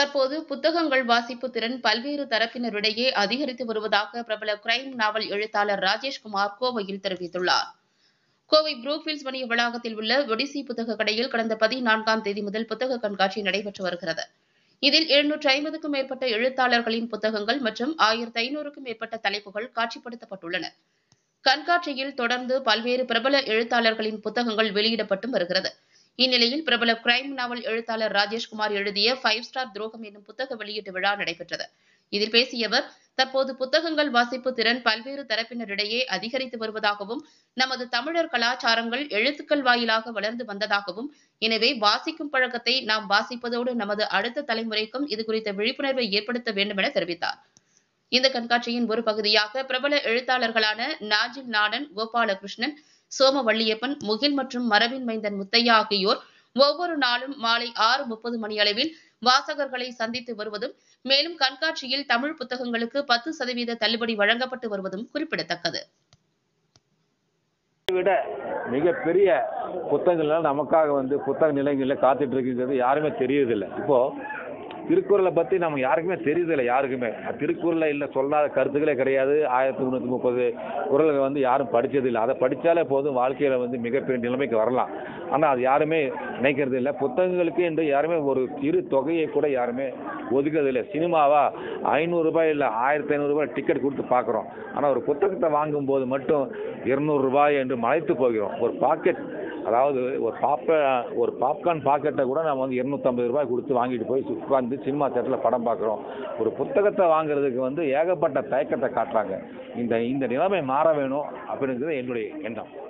தற்போது புத்தகங்கள் வாசிப்பு திறன் பல்வேறு தரப்பினரிடையே அதிகரித்து வருவதாக பிரபல கிரைம் நாவல் எழுத்தாளர் ராஜேஷ்குமார் கோவையில் தெரிவித்துள்ளார் கோவை ப்ரூக்ஃபீல்ட்ஸ் வணிக வளாகத்தில் உள்ள ஒடிசி புத்தக கடையில் கடந்த பதினான்காம் தேதி முதல் புத்தக கண்காட்சி நடைபெற்று வருகிறது இதில் எழுநூற்று ஐம்பதுக்கும் மேற்பட்ட எழுத்தாளர்களின் புத்தகங்கள் மற்றும் ஆயிரத்து ஐநூறுக்கும் மேற்பட்ட தலைப்புகள் காட்சிப்படுத்தப்பட்டுள்ளன கண்காட்சியில் தொடர்ந்து பல்வேறு பிரபல எழுத்தாளர்களின் புத்தகங்கள் வெளியிடப்பட்டும் வருகிறது இந்நிலையில் பிரபல கிரைம் நாவல் எழுத்தாளர் ராஜேஷ்குமார் எழுதிய ஃபைவ் ஸ்டார் துரோகம் என்னும் புத்தக வெளியீட்டு விழா நடைபெற்றது இதில் பேசிய அவர் தற்போது புத்தகங்கள் வாசிப்பு திறன் பல்வேறு தரப்பினரிடையே அதிகரித்து வருவதாகவும் நமது தமிழர் கலாச்சாரங்கள் எழுத்துக்கள் வாயிலாக வளர்ந்து வந்ததாகவும் எனவே வாசிக்கும் பழக்கத்தை நாம் வாசிப்பதோடு நமது அடுத்த தலைமுறைக்கும் இது குறித்த விழிப்புணர்வை ஏற்படுத்த வேண்டும் என தெரிவித்தார் இந்த கண்காட்சியின் ஒரு பகுதியாக பிரபல எழுத்தாளர்களான நாஜில் நாடன் கோபாலகிருஷ்ணன் சோமவள்ளியப்பன் முகில் மற்றும் மரபின் மைந்தன் முத்தையா ஆகியோர் ஒவ்வொரு நாளும் மாலை ஆறு முப்பது மணியளவில் வாசகர்களை சந்தித்து வருவதும் மேலும் கண்காட்சியில் தமிழ் புத்தகங்களுக்கு பத்து சதவீத தள்ளுபடி வழங்கப்பட்டு வருவதும் குறிப்பிடத்தக்கது விட மிகப்பெரிய புத்தகங்கள்லாம் நமக்காக வந்து புத்தக நிலையங்களில் காத்துட்டு இருக்குங்கிறது யாருமே தெரியறதில்லை இப்போ திருக்குறளை பற்றி நம்ம யாருக்குமே தெரியுதில்லை யாருக்குமே திருக்குறளில் இல்லை சொல்லாத கருத்துக்களே கிடையாது ஆயிரத்தி முந்நூற்றி முப்பது குறள்கள் வந்து யாரும் படிச்சதில்லை அதை படித்தாலே போதும் வாழ்க்கையில் வந்து மிகப்பெரிய நிலைமைக்கு வரலாம் ஆனால் அது யாருமே நினைக்கிறது இல்லை புத்தகங்களுக்கு என்று யாருமே ஒரு சிறு தொகையை கூட யாருமே ஒதுக்கிறதில்லை சினிமாவா ஐநூறுரூபாய் இல்லை ஆயிரத்தி ஐநூறுரூபாய் டிக்கெட் கொடுத்து பார்க்குறோம் ஆனால் ஒரு புத்தகத்தை வாங்கும்போது மட்டும் இருநூறுபாய் என்று மலைத்து போகிறோம் ஒரு பாக்கெட் அதாவது ஒரு பாப்ப ஒரு பாப்கார்ன் பாக்கெட்டை கூட நம்ம வந்து இருநூத்தம்பது ரூபாய் கொடுத்து வாங்கிட்டு போய் உட்காந்து சினிமா தேட்டரில் படம் பார்க்குறோம் ஒரு புத்தகத்தை வாங்குறதுக்கு வந்து ஏகப்பட்ட தயக்கத்தை காட்டுறாங்க இந்த இந்த நிலைமை மாற வேணும் அப்படிங்கிறது என்னுடைய எண்ணம்